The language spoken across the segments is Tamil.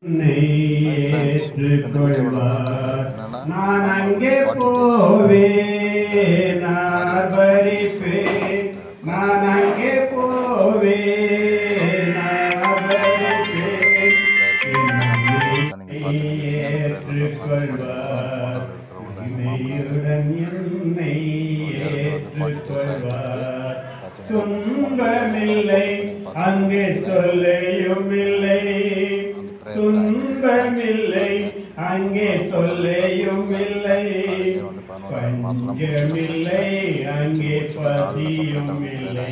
என்னை ஏற்றுக்கொள்வார். நான் அங்கே போவேன் நான் வரிப்பேன் நான் அங்கே போவேன் நான் வரிப்பேன் என்னை ஏற்றுக்கொள்வார். உண்மையுடன் என்னை ஏற்றுக்கொள்வார். துன்பமில்லை அங்கே தொல்லையும் இல்லை துன்பமில்லை அங்கே தொல்லையும் இல்லை பஞ்சமில்லை அங்கே பசியும் இல்லை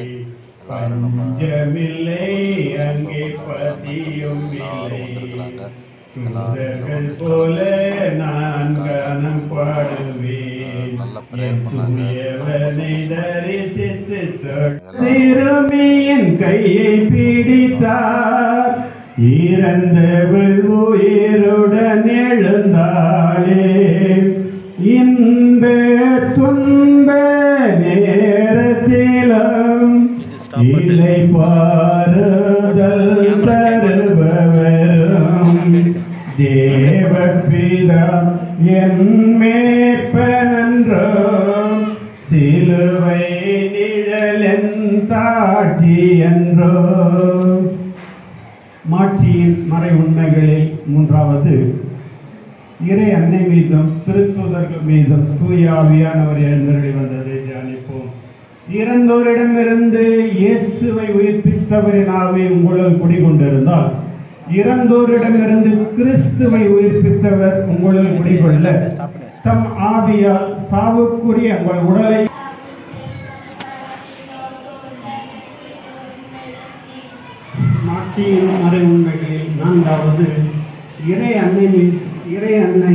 பஞ்சமில்லை அங்கே பசியும் இல்லை தூதர்கள் போல நான் கனம் பாடுவேன் என் தூயவனை தரிசித்து தொழ- சிறுமியின் கையை பிடித்தார் இறந்தவள் உயிருடன் எழுந்தாளே இன்ப துன்ப நேரத்திலும் இலை பாருதல் தருபவரும் தேவபிதா என் மேற்பனன்றோம் சிலுவை நிழலென் தாட்சி என்றோ மாட்சியின் மறை உண்மைகளில் மூன்றாவது இறை அன்னை மீதும் திருத்துதர்கள் மீதும் தூய ஆவியானவர் எழுந்தருளி வந்ததை தியானிப்போம் இறந்தோரிடமிருந்து இயேசுவை உயிர்ப்பித்தவரின் ஆவி உங்களுள் குடிகொண்டிருந்தால் இறந்தோரிடமிருந்து கிறிஸ்துவை உயிர்ப்பித்தவர் உங்களுள் குடிகொள்ள தம் ஆவியால் சாவுக்குரிய உங்கள் உடலை மாட்சியின் மறை உண்மைகளில் நான்காவது இறை அன்னை மீ- இறை அன்னை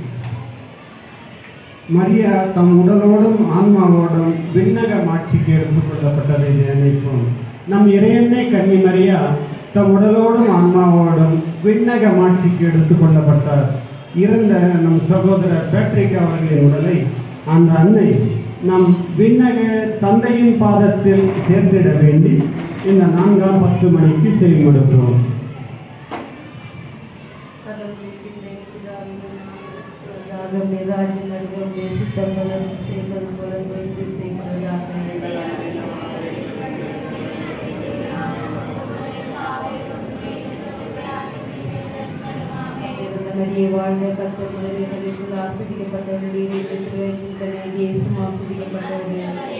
மரியா தம் உடலோடும் ஆன்மாவோடும் விண்ணக மாட்சிக்கு எடுத்துக் கொள்ளப்பட்டதை நினைப்போம் நம் இறையன்னை கன்னி மரியா தம் உடலோடும் ஆன்மாவோடும் விண்ணக மாட்சிக்கு எடுத்துக் கொள்ளப்பட்டார் இருந்த நம் சகோதரர் பேட்ரிக் அவர்களின் உடலை அந்த அன்னை நம் விண்ணக தந்தையின் பாதத்தில் சேர்த்திட வேண்டி இந்த நான்காம் பத்து மணிக்கு செய்முடுக்கிறோம் வாழ்ந்த கத்தர் ஆசிரியப்பட்டவர்கள் ஆசிரியப்பட்டவர்கள்